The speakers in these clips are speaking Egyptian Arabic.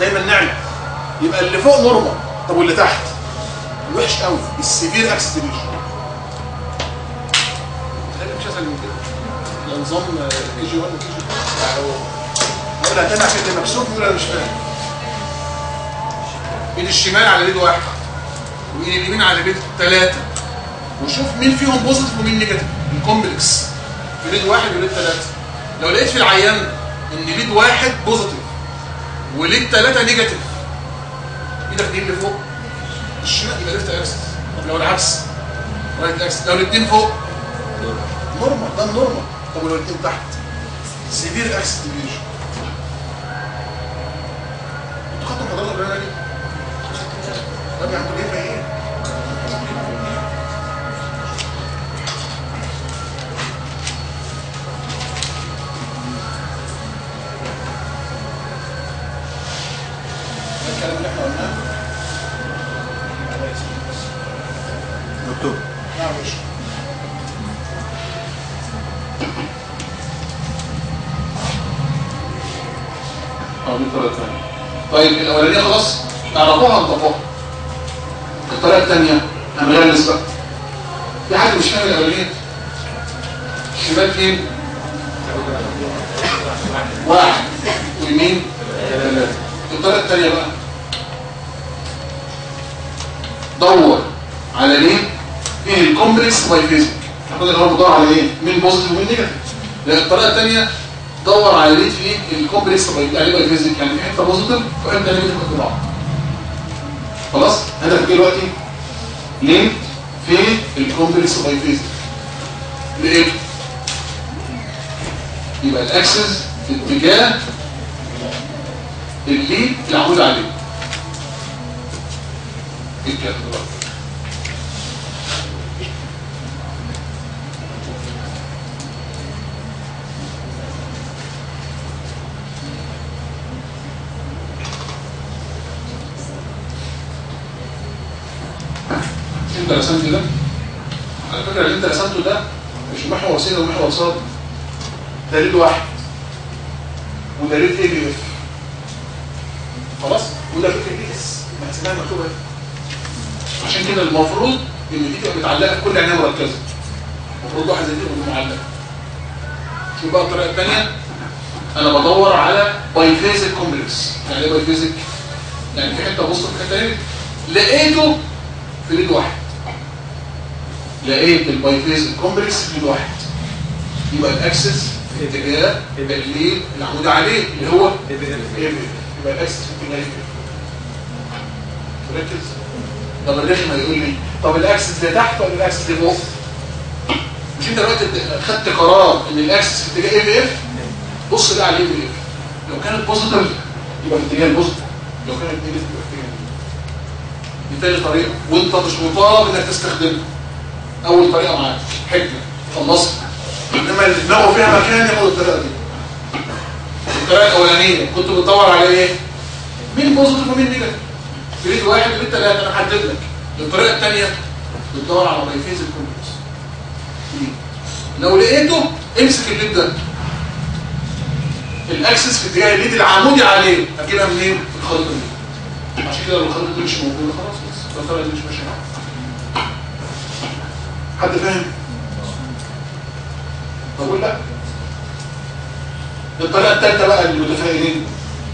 دايما نعلى يبقى اللي فوق نورمال طب واللي تحت وحش قوي السيفير اكسس ديليشن خلي مش اسهل من كده ده نظام كي جي 1 وكي جي 2 اقولها تاني عشان اللي مكسوف يقول انا مش فاهم ايد الشمال على ايد واحد وايد اليمين على ايد ثلاثه وشوف مين فيهم بوزيتيف ومين نيجاتيف الكومبلكس في ليد واحد وليد ثلاثه لو لقيت في العيان ان ليد واحد بوزيتيف وليد ثلاثه نيجاتيف ايدك دي اللي فوق الشمال يبقى ليفت اكسس طب لو العكس رايت اكسس لو الاثنين فوق نورمال ده النورمال طب ولو الاثنين تحت سيفير اكسس ديفيجن انتوا خدتوا المحاضرات القريبه دي طب يا عم ليه ايه ده الكلام اللي احنا قلناه دكتور نعم يا باشا اه دي الطريقه الثانيه طيب الاولانيه خلاص تعرفوها انطفوها الطريقه الثانيه هنغلس بقى في حد مش فاهم الاولانيه الشمال فين واحد ويمين ثلاثة. الطريقه الثانيه بقى دور على ليه ايه الكومبلكس باي فيزيك هاخد اللي هو بدور على ايه مين بوزيتيف ومين نيجاتيف لان الطريقه الثانيه دور على ليه في الكومبلكس باي يعني باي فيزيك يعني في حته بوزيتيف وحته نيجاتيف قد بعض خلاص هدفك ايه دلوقتي ليه في الكومبلكس باي فيزيك ليه يبقى الاكسس في اتجاه اللي العمود عليه ايه الكلام ده بقى؟ انت رسمت ده على فكره اللي انت رسمته ده مش محور سين ومحور صاد دليل واحد ودليل اي بي اف خلاص وده فكره دي اس اسمها مكتوبه اهي. عشان كده المفروض ان دي تبقى متعلقه في كل عنايه مركزه المفروض واحد زي دي يبقى معلق شوف بقى الطريقه الثانيه انا بدور على بايفيزيك كومبلكس يعني ايه بايفيزيك يعني في حته بص في حته هنا لقيته في ليد واحد لقيت البايفيزيك كومبلكس في ليد واحد يبقى الاكسس في اتجاه الليد العمود عليه اللي هو ايه بي ايه يبقى الاكسس في اتجاه ايه ركز طب الرخم هيقول لي طب الاكسس اللي تحت ولا الاكسس اللي فوق مش انت دلوقتي خدت قرار ان الاكسس في اتجاه ايه بي اف بص بقى على ايه بي اف لو كانت بوزيتيف يبقى في اتجاه البوزيتيف لو كانت نيجاتيف يبقى في اتجاه النيجاتيف. دي تاني طريقه وانت مش مطالب انك تستخدمها اول طريقه معاك حكمه خلصت انما اللي دماغه فيها مكان ياخد الطريقه دي الطريقه الاولانيه كنت بتدور على ايه مين بوزيتيف ومين نيجاتيف تريد واحد من ثلاثه انا محدد لك الطريقه الثانيه بتدور على بايفيز الكومبلكس لو لقيته امسك الليد ده الاكسس في اتجاه الليد العمودي عليه هتجيبها منين من الخريطه دي عشان كده لو الخريطه دي مش موجوده خلاص بس لو الطريقه دي مش ماشيه معاك حد فاهم بقول لا الطريقه الثالثه بقى للمتفائلين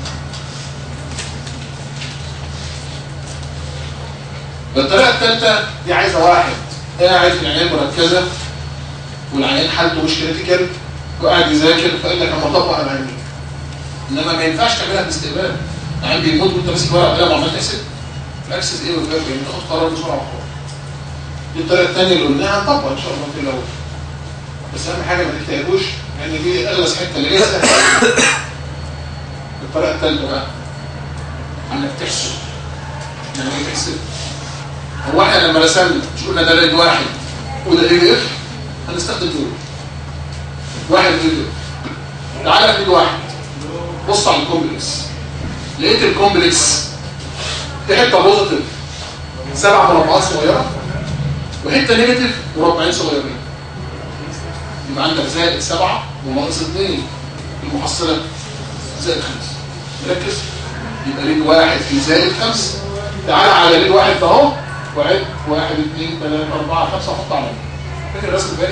الطريقه الثالثه دي عايزه واحد قاعد في العنايه المركزه والعيان حالته مش كريتيكال وقاعد يذاكر فقال لك اما اطبق على عيني انما ما ينفعش تعملها في الاستقبال العيان بيموت وانت ماسك ورقه قلم وعمال تحسب الاكسس ايه والكلام ده تاخد قرار بسرعه وخلاص دي الطريقه الثانيه اللي قلناها هنطبق ان شاء الله في الاول بس اهم حاجه ما تكتئبوش لان دي اغلس حته اللي هي سهله الطريقه الثالثه بقى انك تحسب يعني ايه تحسب هو احنا لما رسمنا مش قلنا ده لقيت واحد وده ايه اف هنستخدم دول واحد فيديو تعالى في واحد بص على الكومبلكس لقيت الكومبلكس في حته بوزيتيف سبع مربعات صغيره وحته نيجاتيف مربعين صغيرين يبقى عندك زائد سبعة وناقص اثنين المحصلة زائد خمسة مركز يبقى ليد واحد في زائد خمسة تعال على ليد واحد ده اهو وعد واحد اثنين ثلاثة أربعة خمسة حط على فاكر الرسم الباقي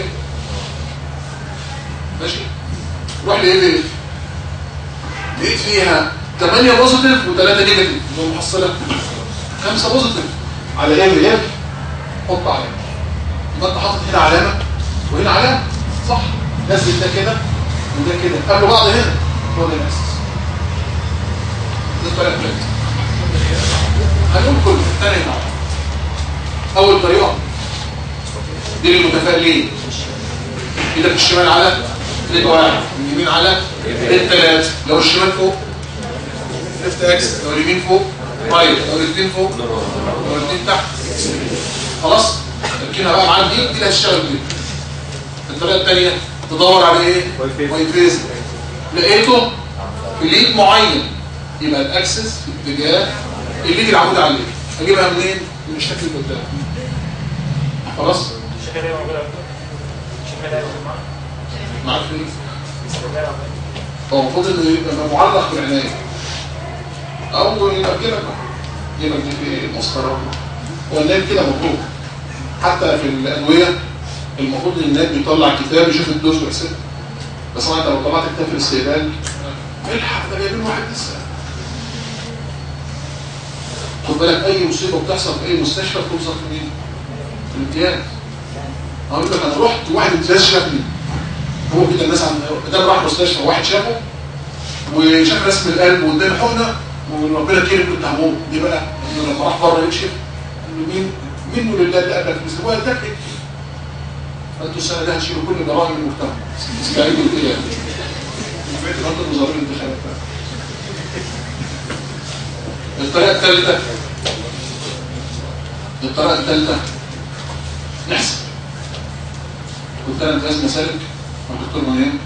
ماشي روح لايه ليه لقيت فيها 8 بوزيتيف و3 نيجاتيف اللي هو محصله 5 بوزيتيف على ايه ايه حط علامه يبقى انت حاطط هنا علامه وهنا علامه صح نزل ده كده وده كده قبل بعض هنا هو ده الاساس ده الطريقه الثالثه هنقول كله تاني نوع اول طريقه دي للمتفائلين ايدك الشمال على رجل واحد اليمين على رجل ثلاثة لو الشمال فوق لفت اكس لو اليمين فوق رايت لو الاثنين فوق لو الاثنين تحت خلاص تركينها بقى معاك دي دي اللي هتشتغل بيها الطريقه الثانيه تدور على ايه واي فيز لقيته في ليد معين يبقى الاكسس في اتجاه الليد العمود عليه اجيبها منين من الشكل اللي قدام خلاص الشكل ده موجود عندك الشكل ده موجود معاك معاك فين الشكل ده موجود. هو المفروض انه يبقى معلق بالعنايه او يبقى كده يبقى دي في مسطره هو الناب كده مطلوب حتى في الادويه المفروض ان الناب بيطلع كتاب يشوف الدوز ويحسبها بس طبعا انت لو طلعت كتاب في الاستقبال الحق ده جايبين واحد لسه خد بالك اي مصيبه بتحصل في اي مستشفى بتوصل في مين؟ في الامتياز اقول لك انا رحت واحد امتياز شافني هو كده الناس عم ده راح مستشفى واحد شافه وشاف رسم القلب واداني حقنه وربنا كرم كنت هموت دي بقى انه لما راح بره يكشف قال له مين منه لله اللي قال لك مثل هو ده كده فانتوا السنه دي هتشيلوا كل جرائم المجتمع استعيدوا كده يعني بعيد عن المظاهرين الانتخابات الطريقه الثالثه الطريقه الثالثه نحسب كنت انا امتياز مسالك مع الدكتور منير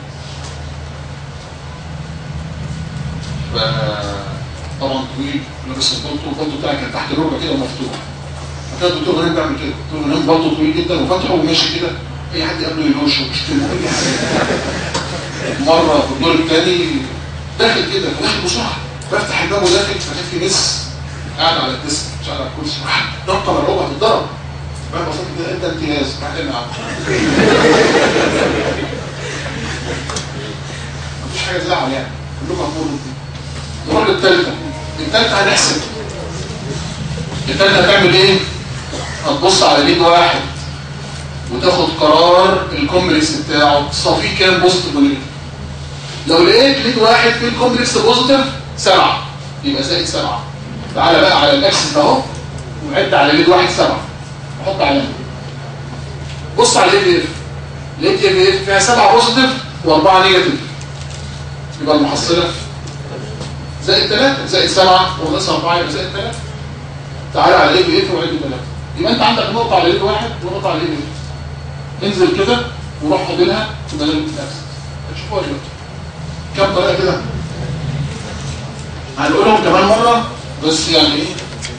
طبعا طويل لابس البلطو البلطو بتاعي كان تحت الركبه كده ومفتوح فكان الدكتور منير بيعمل كده الدكتور منير بلطو طويل جدا وفاتحه وماشي كده اي حد يقابله يلوشه ويشتمه اي حاجه مره في الدور الثاني داخل كده فداخل بسرعه بفتح الباب وداخل فكان في ناس قاعد على الديسك مش قاعد على الكرسي راح نط على الركبه هتتضرب بقى بسيط كده انت امتياز راح لنا عم مفيش حاجه زعل يعني كلكم هتمروا دي نروح للثالثه الثالثه هنحسب الثالثه هتعمل ايه هتبص على ليد واحد وتاخد قرار الكومبلكس بتاعه تصفيه كام بوزيتيف ونيجاتيف لو لقيت ليد واحد في الكومبلكس بوزيتيف سبعة يبقى زائد سبعة تعالى بقى على الاكسس ده اهو وعد على ليد واحد سبعة وحط علامة بص على الاي بي اف لقيت اي بي اف فيها سبعة بوزيتيف واربعة نيجاتيف يبقى المحصلة زائد 3 زائد 7 وناقص 4 يبقى زائد 3 تعالى على الاي بي اف وعد 3 يبقى انت عندك نقطة على الاي واحد ونقطة على الاي بي اف انزل كده وروح فاضلها بدل الاكسس هتشوفوها دلوقتي كم طريقة كده هنقولهم كمان مرة بس يعني ايه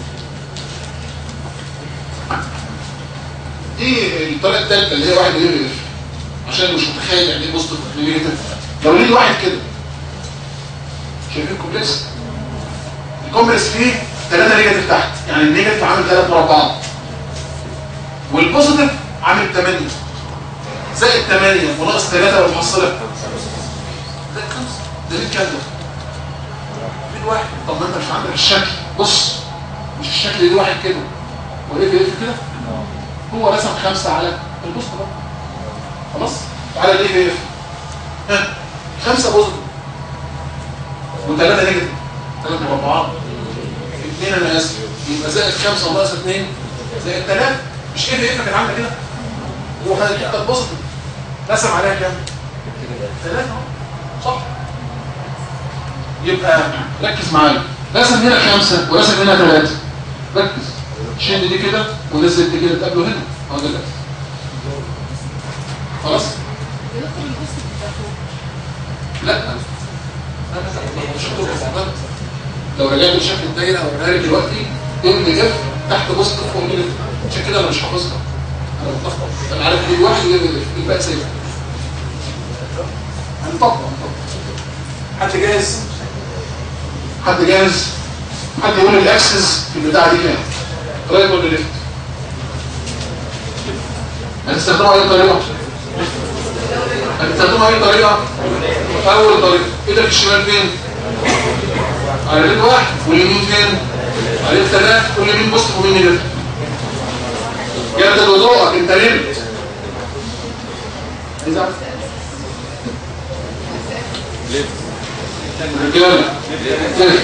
دي الطريقة الثالثة اللي هي واحد الاي بي اف عشان مش متخيل يعني ايه بوزيتيف نيجاتيف لو لقيت واحد كده شايفين كومبلكس الكومبلكس فيه ثلاثة نيجاتيف تحت يعني النيجاتيف عامل ثلاث مربعات والبوزيتيف عامل 8 زائد 8 وناقص 3 والمحصلة ده خمسة ده ليه كام ده؟ مين واحد طب ما انت مش عندك الشكل بص مش الشكل دي واحد كده وايه في كده هو رسم خمسة على البوست بقى خلاص تعالى ليه في ها خمسة بوزيتيف وثلاثة نيجاتيف ثلاثة مربعات اثنين انا اسف يبقى زائد خمسة وناقص اثنين زائد ثلاثة مش كده ايه كانت عاملة كده هو خد كده بوزيتيف رسم عليها كام؟ ثلاثة صح يبقى ركز معايا رسم هنا خمسة ورسم هنا ثلاثة ركز شد دي كده ونزل دي كده تقابله هنا اهو ده الأسف. خلاص؟ لا لا لا لا مش هتبقى صعبة. لو رجعت لشكل الدايره هوريها لك دلوقتي ايه اللي جاب تحت بوست فوق كده عشان كده انا مش حافظها انا بتلخبط انا عارف ايه واحد وايه الباقي سايب هنطبق هنطبق حد جاهز حد جاهز حد يقول لي الاكسس في البتاعه دي كام رايت ولا ليفت هتستخدمها اي طريقه هتستخدمها اي طريقه اول طريقه ايدك الشمال فين على رجل واحد واليمين فين على رجل ثلاث واليمين بص ومين ليفت جدد وضوءك انت نمت إذا رجاله ليفت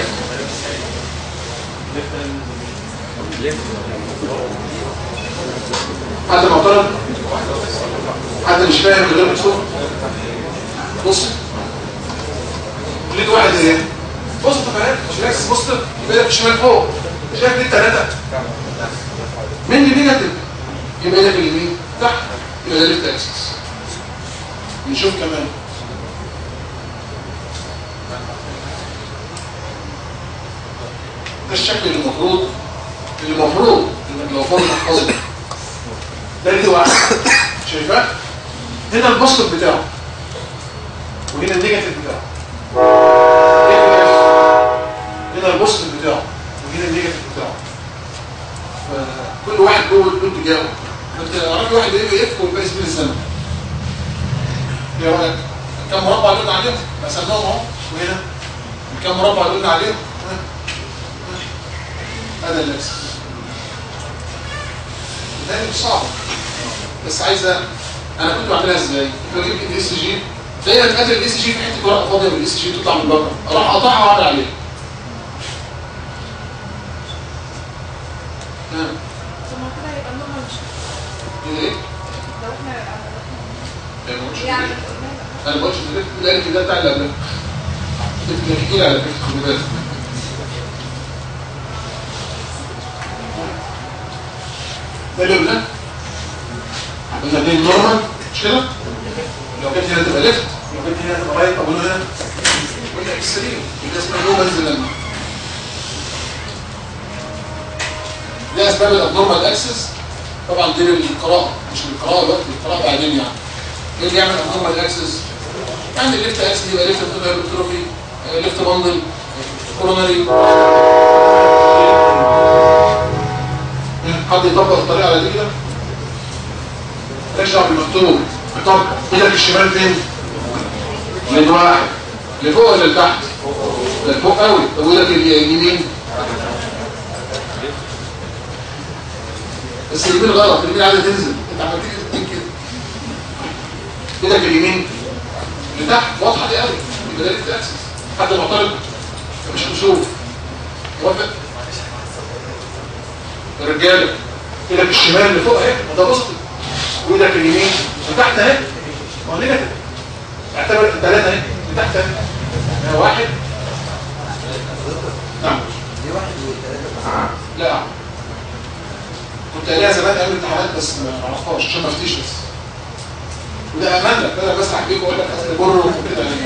حد معترض حد مش فاهم من غير مكسور بص ليد واحد ايه بص تفاهم مش ركز بص يبقى لك الشمال فوق شايف ليه ثلاثه مين اللي نيجاتيف يبقى ايدك اليمين تحت يبقى ده ليفت اكسس نشوف كمان ده الشكل اللي المفروض اللي المفروض انك لو فرض تحفظه ده اللي واحد شايفاه هنا البوستر بتاعه وهنا النيجاتيف بتاعه هنا البوستر بتاعه وهنا النيجاتيف بتاعه كل واحد جوه البنت تجاوب انت عارف واحد ايه يفك والباقي سبيل الزمن ايه رايك كم مربع اللي قلنا عليهم قسمناهم اهو وهنا كم مربع اللي قلنا عليهم ها؟ ها؟ هذا الاكس ده مش صعب بس عايزه انا كنت بعملها ازاي كنت بجيب الاس جي دايما قادر الاس جي في حته ورقه فاضيه من الاس جي تطلع من بره اروح اقطعها واعمل عليها ها ثم كده يبقى النورمال مش كده ايه لو احنا ما بقولش يعني كده. انا ما بقولش كده الالف ده بتاع اللي قبلها كنت بحكي على فكره خلي بالك ده اللي قلنا قلنا دي النورمال مش كده لو كانت هنا تبقى ليفت لو كانت هنا تبقى رايت اقول هنا قلنا اكستريم يبقى اسمها نو منزل لما دي اسباب الابنورمال اكسس طبعا دي بالقراءه مش بالقراءه دلوقتي بالقراءه بعدين يعني ايه اللي يعمل ابنورمال اكسس يعني الليفت اكسس يبقى ليفت هايبرتروفي ليفت باندل كوروناري حد يطبق الطريقه على دي كده مالكش دعوه بالمكتوب طب ايدك الشمال فين؟ من واحد لفوق ولا لتحت؟ لفوق قوي طب وايدك اليمين؟ بس اليمين غلط اليمين عايزه تنزل انت عملت كده كده ايدك اليمين لتحت واضحه دي قوي يبقى ده ليفت اكسس حد معترض مش هنشوف موافق الرجاله ايدك الشمال اللي فوق اهي وده بوزيتيف وايدك اليمين لتحت اهي ما هو نيجاتيف اعتبر الثلاثه اهي لتحت اهي يعني واحد نعم دي واحد وثلاثة لا كنت قايلها زمان ايام الامتحانات بس ما اعرفهاش عشان ما افتيش بس وده امان لك انا بسرح بيك واقول لك اصل بر وكده يعني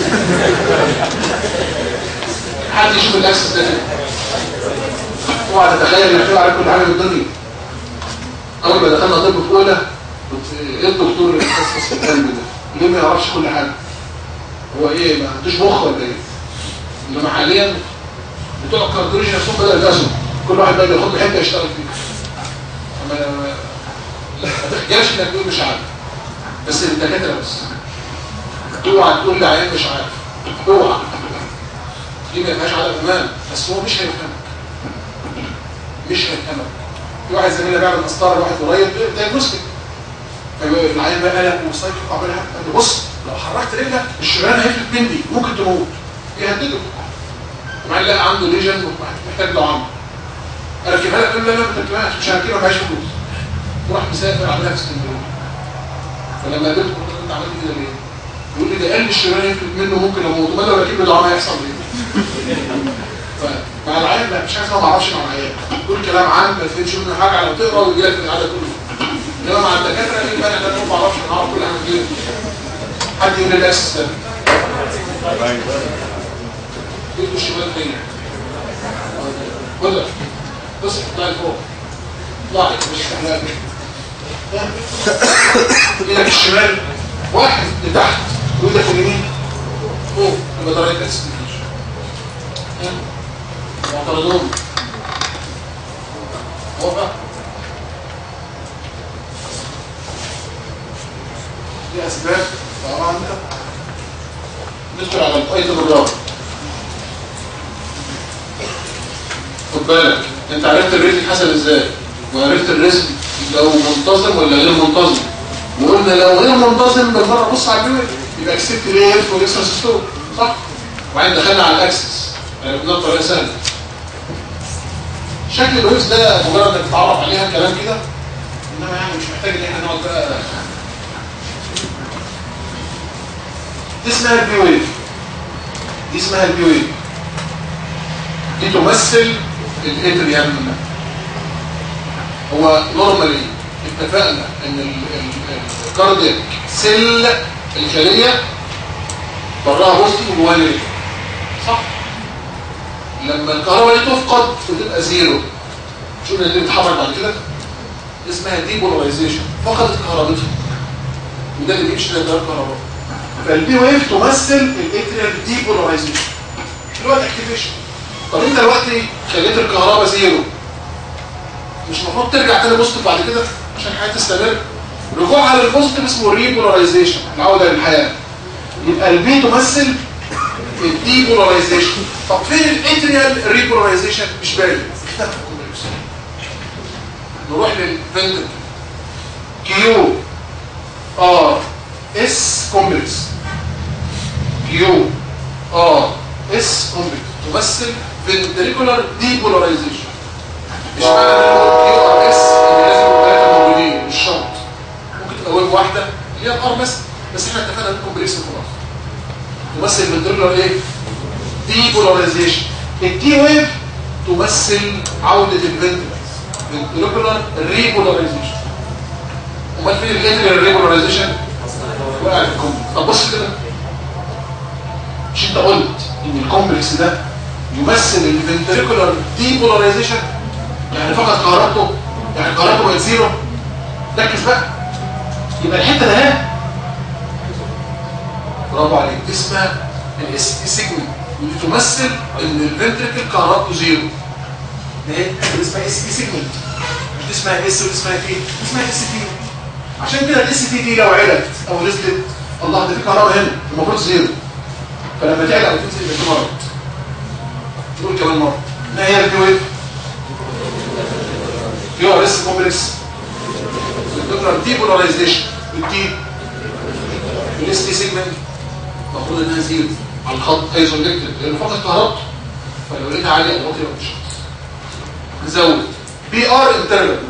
حد يشوف الاكسس ده كده اوعى تتخيل انك تبقى على كل حاجه في الدنيا اول ما دخلنا طب في اولى كنت ايه الدكتور اللي بيتخصص في القلب ده ليه ما يعرفش كل حاجه هو ايه ما عندوش مخ ولا ايه انما حاليا بتوع الكارديولوجي نفسهم بدأوا يدرسوا كل واحد بقى ياخد له حته يشتغل فيها ما ما تخجلش انك تقول مش عارف بس الدكاتره بس اوعى تقول لي عيان مش عارف اوعى دي ما فيهاش عدم امان بس هو مش هيفهمك مش هيفهمك في واحد زميلنا بيعمل مسطره لواحد قريب دايجنوستيك العيان بقى قلق وصيف وعمال قال له بص لو حركت رجلك الشمال هيفلت مني ممكن تموت يهدده وبعدين لقى عنده ليجن محتاج له عمل اركبها لك قال له لا ما تركبهاش مش هركبها معيش فلوس وراح مسافر عملها في اسكندريه فلما قابلته قلت له انت عملت كده ليه؟ يقول لي ده قال لي الشمال يفلت منه ممكن اموت امال لو راكب له دعامه هيحصل ايه؟ فمع العيان لا مش عايز ما اعرفش مع العيان كل كلام عام ما تفهمش منه حاجه على تقرا ويجي لك العاده كله انما مع الدكاتره ايه بقى انا ما اعرفش انا اعرف كل حاجه كده حد يقول لي الاكسس ده ايده الشمال فين كده بص اطلعي فوق اطلعي مش استحلال ايدك الشمال واحد لتحت وايدك اليمين فوق يبقى ده رايت اكسس معترضون واضح دي اسباب طبعا ندخل على الايتم الرابع خد بالك انت عرفت الريتم حسب ازاي وعرفت الريتم لو منتظم ولا غير منتظم وقلنا لو غير منتظم بالمره بص على البيوت يبقى اكسبت ليه والاكسس ستور صح وبعدين دخلنا على الاكسس عرفناه بطريقه سهله شكل الويبس ده مجرد انك تتعرف عليها كلام كده انما يعني مش محتاج ان احنا نقعد بقى دي اسمها البي ويف دي اسمها البي ويف دي تمثل الاتريم هو نورمالي اتفقنا ان الكاردياك سيل الخليه براها بوزيتيف وجواها نيجاتيف صح لما الكهرباء دي تفقد بتبقى زيرو شوف اللي بيتحرك بعد كده اسمها ديبولاريزيشن فقدت كهربتها وده اللي بيمشي ده الكهرباء فالبي ويف تمثل الاتريال ديبولاريزيشن اللي هو الاكتيفيشن طب انت دلوقتي خليت الكهرباء زيرو مش المفروض ترجع تاني بوزيتيف بعد كده عشان الحياه تستمر رجوعها للبوزيتيف اسمه ريبولاريزيشن العوده للحياه يبقى البي تمثل الديبولاريزيشن طب فين الاتريال ريبولاريزيشن مش باين اختفى الكومبلكس نروح للفنتر كيو ار اس كومبلكس كيو ار اس كومبلكس تمثل فنتريكولار ديبولاريزيشن مش معنى ان كيو ار اس ان لازم يبقوا ثلاثه موجودين مش شرط ممكن تبقى ويب واحده اللي هي الار بس بس احنا اتفقنا ان الكومبلكس خلاص تمثل فنتريكولار ايه ديبولاريزيشن التي ويف تمثل عودة الفنتريكلز فنتريكولار ريبولاريزيشن امال فين الاتريال ريبولاريزيشن وقع في الكومبلكس طب بص كده مش انت قلت ان الكومبلكس ده يمثل الفنتريكولار ديبولاريزيشن يعني فقط كهربته يعني كهربته بقت زيرو ركز بقى يبقى الحته ده اهي برافو عليك دي اسمها الاس تي سيجمنت ودي تمثل ان الفنتريكل كهربته زيرو ايه دي اسمها اس تي سيجمنت مش دي اسمها اس ودي اسمها تي دي اسمها اس تي عشان كده الاس تي دي لو علت او نزلت الله ده في كهرباء هنا المفروض زيرو فلما تعلى او تنزل يبقى في مرض نقول كمان مره ما هي البي ويف كيو ار اس كومبلكس الدكتور ديبولاريزيشن والتي الاس تي سيجمنت المفروض انها زيرو على الخط ايزوليكتد لان فقط كهربته فلو لقيتها عاليه او واطيه مش نزود بي ار انترنال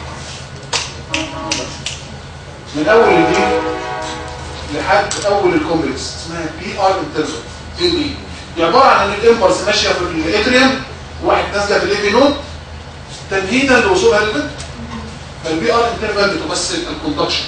من اول الدي لحد اول الكومبلكس اسمها بي ار انترنال دي دي دي عباره عن ان الامبلس ماشيه في الاتريوم واحد نازله في الاي نود تمهيدا لوصولها للبنت فالبي ار انترنال بتمثل الكوندكشن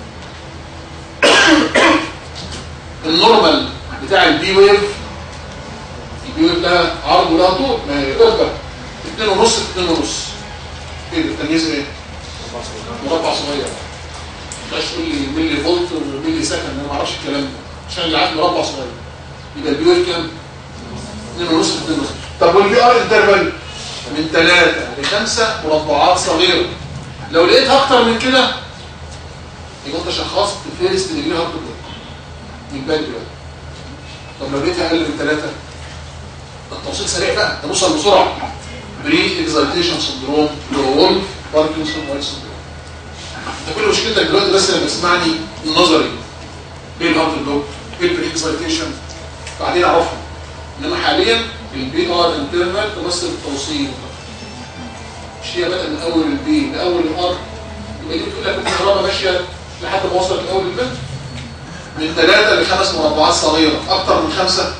النورمال بتاع البي ويف البي ويف لها عرض ولها طول ما هي قربة 2 ونص في 2 ونص ايه ده التمييز ايه؟ مربع صغير مش تقول لي ملي فولت وملي سكند انا ما اعرفش الكلام ده عشان اللي عارف مربع صغير يبقى البي ويف كام؟ 2 ونص في 2 ونص طب والبي ار انترفال من 3 ل 5 مربعات صغيره لو لقيتها اكتر من كده يبقى انت شخصت فيرست ديجري هارت بلوك من بدري بقى طب لو لقيتها اقل من ثلاثة ده التوصيل سريع بقى ده نوصل بسرعه بري اكزايتيشن سندروم لو باركنسون وايت سندروم انت كل مشكلتك دلوقتي بس لما تسمعني النظري ايه الهارت بلوك ايه البري اكزايتيشن بعدين اعرفها انما حاليا البي ار انترنال تمثل التوصيل مش هي بدأ من اول البي لاول الار يبقى دي بتقول لك الكهرباء ماشيه لحد ما وصلت لاول البنت من ثلاثة لخمس مربعات صغيرة أكتر من خمسة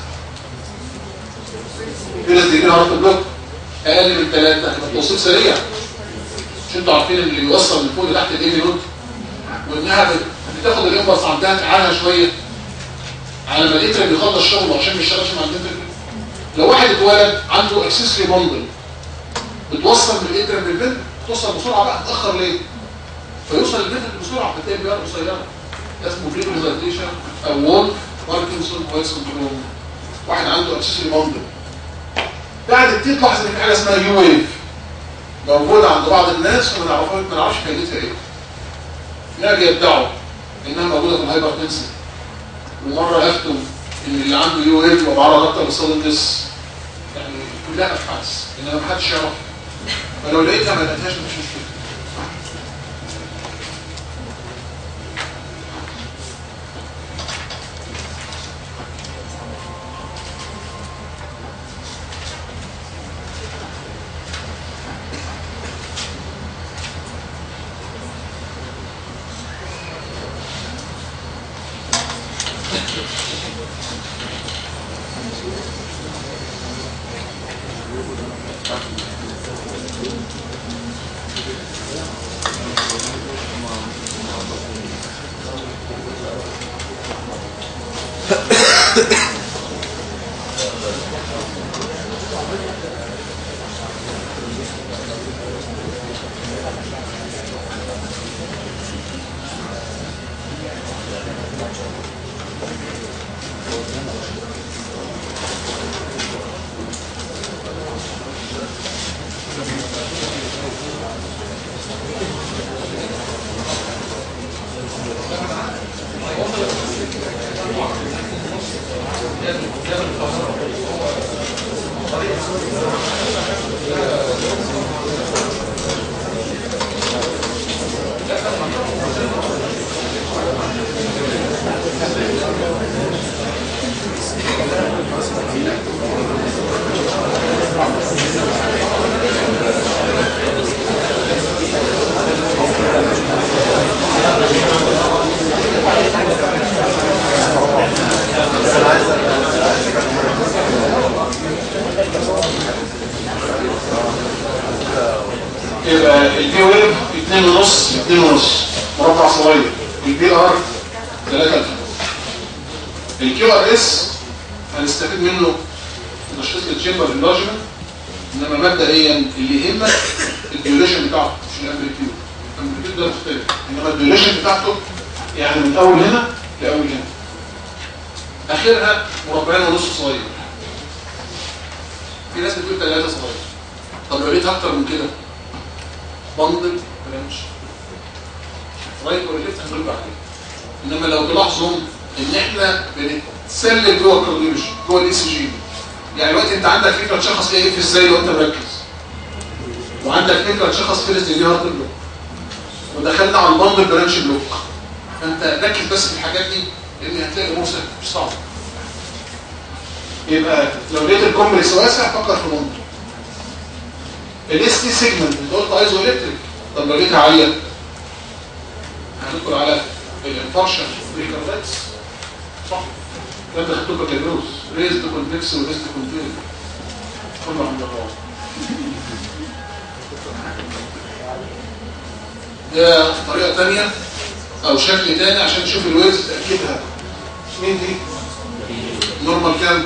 في ناس دي هارت بلوك أقل من ثلاثة يبقى التوصيل سريع مش انتوا عارفين اللي بيوصل من فوق لتحت الايه نود وانها بت- بتاخد الانبرس عندها تعالها شوية على ما الاتر بيخلص شغله عشان ما يشتغلش مع الاتر لو واحد اتولد عنده اكسسري بندل بتوصل من الاتر بالبنت توصل بسرعة بقى تأخر ليه؟ فيوصل البنت بسرعة فتلاقي البيار قصيرة اسمه بريكوزايتيشن او وولف باركنسون وايت سندروم واحد عنده اكسسوري بندل بعد التي تلاحظ ان في حاجه اسمها يو ويف موجوده عند بعض الناس وما نعرفها ما نعرفش فايدتها ايه ناجي يدعوا انها موجوده في الهايبر تنسي ومره افتوا ان اللي عنده يو ويف يبقى معرض اكتر للصدى ديس يعني كلها ابحاث انما ما حدش يعرف فلو لقيتها ما لقيتهاش مفيش مشكله يبقى البي ويف 2 ونص 2 ونص مربع صغير البي ار 3 الكيو ار اس هنستفيد منه في تشخيص التشامبر انلارجمنت انما مبدئيا اللي يهمك الديوريشن بتاعته مش الامبليتيود الامبليتيود ده مختلف انما الديوريشن بتاعته يعني من اول هنا لاول هنا اخرها مربعين ونص صغير في ناس بتقول ثلاثه صغير طب لو لقيت اكتر من كده بندل برانش رايت ولا ليفت هنقول بعدين انما لو تلاحظوا ان احنا بنتسلل جوه الكارديولوجي جوه الاي سي جي يعني دلوقتي انت عندك فكره تشخص ايه في ازاي لو انت مركز وعندك فكره تشخص فيرست دي هارت بلوك ودخلنا على البندل برانش بلوك فانت ركز بس في الحاجات دي لان هتلاقي امور سهله مش صعبه يبقى لو لقيت الكومبلكس واسع فكر في بندل الاس تي سيجمنت انت قلت ايزو الكتريك طب لو لقيتها عاليه هندخل على الانفارشن ريكاردكس صح ده انت خدته بكالوريوس ريزد كونفكس وريزد كونفيرم كله عند الله ده طريقه ثانيه او شكل ثاني عشان تشوف الويز تاكدها مين دي نورمال كام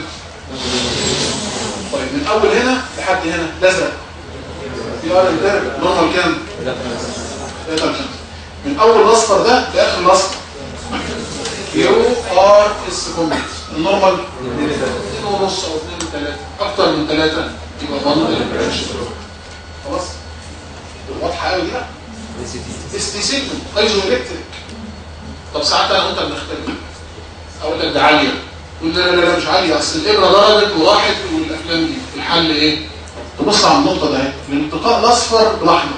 طيب من اول هنا لحد هنا لزق في ار الدرجه نورمال كام 3 من اول الاصفر ده لاخر الاصفر يو ار اس كومنت النورمال 2 ونص او 2 3 اكتر من 3 يبقى ضمن البرانش خلاص واضحه قوي دي بقى اس تي سيجمنت ايزو الكتريك طب ساعات انا وانت بنختلف اقول لك ده عاليه تقول لا لا لا مش عاليه اصل الابره ضربت وراحت والافلام دي الحل ايه تبص على النقطه ده الانتقاء الاصفر بالاحمر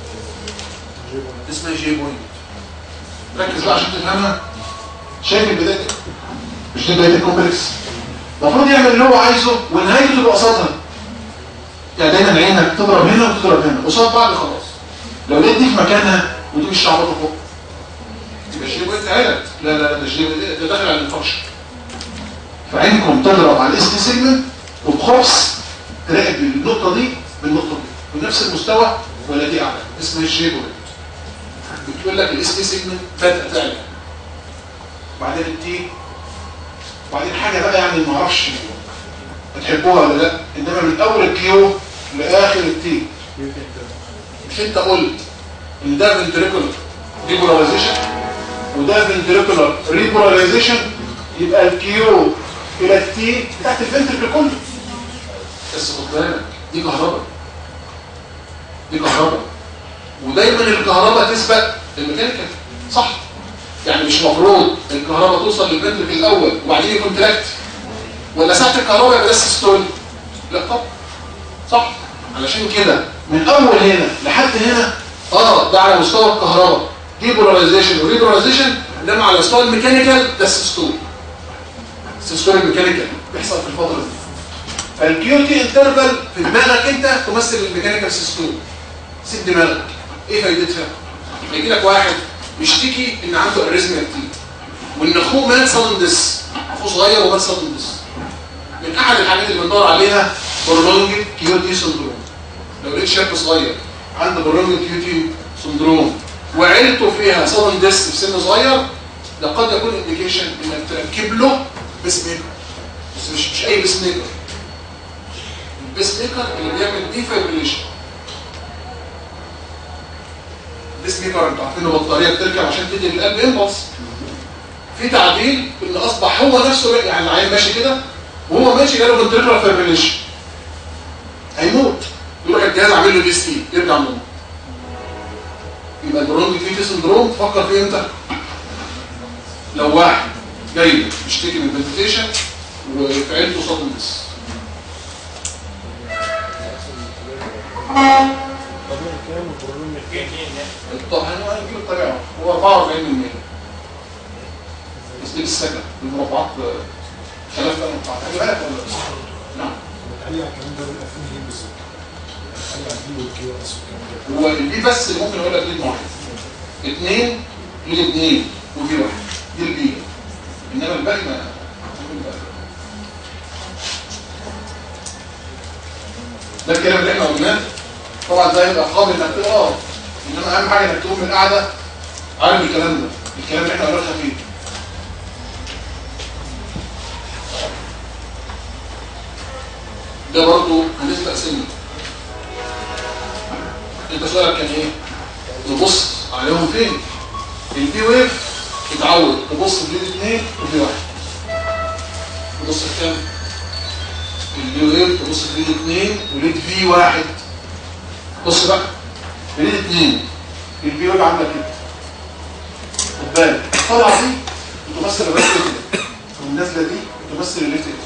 اسمها جي بوينت ركز بقى عشان تفهمها شايف البدايه دي؟ مش دي بدايه الكومبلكس المفروض يعمل اللي هو عايزه ونهايته تبقى قصادها يعني دايما عينك تضرب هنا وتضرب هنا قصاد بعض خلاص لو لقيت دي في مكانها ودي مش شعبطه فوق يبقى الجي بوينت عيلت لا لا لا ده الجي بوينت ده داخل على الانفرشن فعينكم تضرب على الاس تي سيجمنت وبخبص تراقب النقطه دي بالنقطه دي بنفس المستوى ولا دي اعلى اسمها الجي بوينت بتقول لك الاس تي سيجمنت بدأ تعلى وبعدين التي وبعدين حاجه بقى يعني ما اعرفش بتحبوها ولا لا انما من اول الكيو لاخر التي مش انت قلت ان ده فنتريكولار ديبولاريزيشن وده فنتريكولار ريبولاريزيشن يبقى الكيو الى التي تحت الفنتريكل كله بس خد بالك دي كهرباء دي كهرباء ودايما الكهرباء تسبق الميكانيكال صح يعني مش مفروض الكهرباء توصل للفنتركل الاول وبعدين يكونتراكت ولا ساعه الكهرباء يبقى ده سيستول لا طب صح علشان كده من اول هنا لحد هنا اه ده على مستوى الكهرباء دي بولاريزيشن وريبولاريزيشن انما على مستوى الميكانيكال ده السيستول السيستول الميكانيكال بيحصل في الفتره دي فالكيو تي انترفال في دماغك انت تمثل الميكانيكال سيستول سيب دماغك ايه فايدتها يجي لك واحد بيشتكي ان عنده اريزميا كتير وان اخوه مات سادندس اخوه صغير ومات سادندس من احد الحاجات اللي بندور عليها برولونج كيو تي سندروم لو لقيت شاب صغير عنده برولونج كيو تي سندروم وعيلته فيها سادندس في سن صغير ده قد يكون انديكيشن انك تركب له بيس ميكر بس مش مش اي بيس ميكر البيس ميكر اللي بيعمل ديفايبريشن البيس ميكر انتوا عارفين بطاريه بتركب عشان تدي للقلب امبلس في تعديل ان اصبح هو نفسه يعني العين ماشي كده وهو ماشي جاله فنتريكولار فايبريشن هيموت يروح الجهاز عامل له دي اس تي يرجع منه يبقى البرونج كيتي سندروم تفكر فيه امتى لو واحد جاي بيشتكي من فنتيشن وفي عيلته صدمه بس طبيعي كام والبرولوم اثنين يعني الطبعا هو هنجيب الطبيعه هو 44 من 100 تسليك السكن المربعات خلاف بقى المربعات خلي بالك ولا لا؟ نعم بتعلي على الكلام ده بيبقى فيه ايه بالظبط؟ بتعلي على الدي والكيو اس والكلام ده هو البي بس اللي ممكن اقول لك ليد واحد اثنين ليد اثنين وفي واحد دي البي انما الباقي ما ممكن بقى. ده الكلام اللي احنا قلناه طبعا ده هيبقى قابل انك تقراه انما اهم حاجه انك تقوم من القعده عارف الكلام ده الكلام اللي احنا قلناه خفيف ده برضه هنسبق سنه انت سؤالك كان ايه نبص عليهم فين البي ويف اتعود تبص في ليد اثنين وفي واحد تبص في كام البي ويف تبص في ليد اثنين وليد في واحد بص بقى في ليد اثنين البي ويف عامله كده خد بالك الطلعه دي بتمثل الرايت كده والنازله دي بتمثل الليفت كده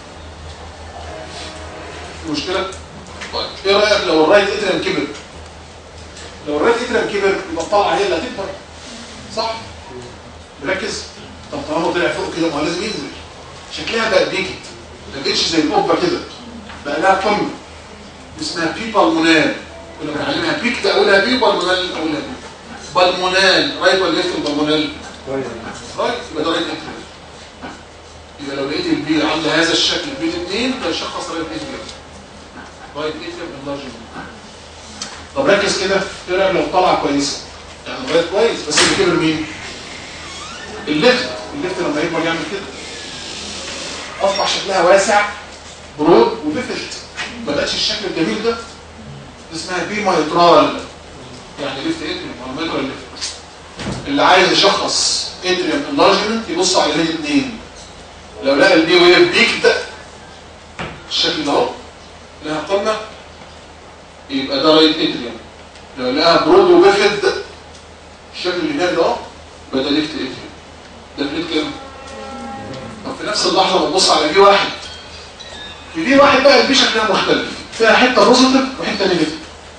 مشكله طيب ايه رايك لو الرايت اتريم كبر لو الرايت اتريم كبر يبقى الطلعه هي اللي هتكبر صح ركز طب طالما طلع فوق كده ما هو لازم ينزل شكلها بقى بيكت ما بقتش زي القبه كده بقى لها قمه اسمها بي بالمونال كنا بنعلمها بيكت اولها بي بالمونال اولها بي بالمونال رايت ولا ليفت البالمونال رايت يبقى ده رايت اتريم يبقى لو لقيت البي عامله هذا الشكل بين اثنين تشخص رايت اتريم رايت اتريم انلارجمنت طب ركز كده ايه رايك لو طلع كويسه يعني الرايت كويس بس اللي كبر مين الليفت الليفت لما يكبر يعمل كده اصبح شكلها واسع برود وبفت ما بقاش الشكل الجميل ده اسمها بي مايترال يعني ليفت اتريم ولا مايترال ليفت اللي عايز يشخص اتريم انلارجمنت يبص على الاثنين اثنين لو لقى البي ويف بيك الشكل ده اهو لها قمه يبقى ده رايت اتريم لو لقاها برود وبفد الشكل اللي هناك ده اهو يبقى ده ليفت اتريم ده في ليفت كام طب في نفس اللحظه ما تبص على بي واحد في بي واحد بقى البي شكلها مختلف فيها حته بوزيتيف وحته نيجاتيف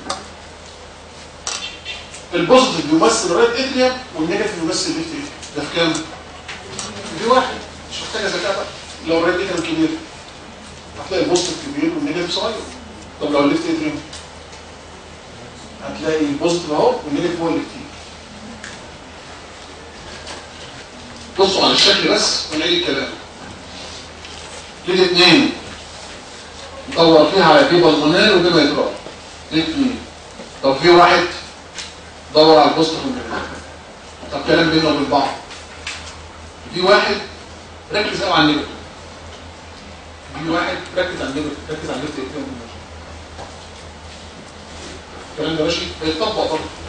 البوزيتيف بيمثل رايت اتريم والنيجاتيف بيمثل ليفت اتريم ده في كام في بي واحد مش محتاجه ذكاء بقى لو الرايت اتريم كبير هتلاقي البوزيتيف كبير والنيجاتيف صغير طب لو الليفت اتريم هتلاقي البوزيتيف اهو والنيجاتيف هو اللي كتير بصوا على الشكل بس ونعيد الكلام ليه الاثنين ندور فيها على بيبا المنال وبيبا يتراب ليه اثنين طب في واحد دور على البوزيتيف والنيجاتيف طب كلام بيننا وبين بعض في واحد ركز قوي على النيجاتيف في واحد ركز على النيجاتيف ركز على الليفت اتريم الكلام ده ماشي هيتطبق برضه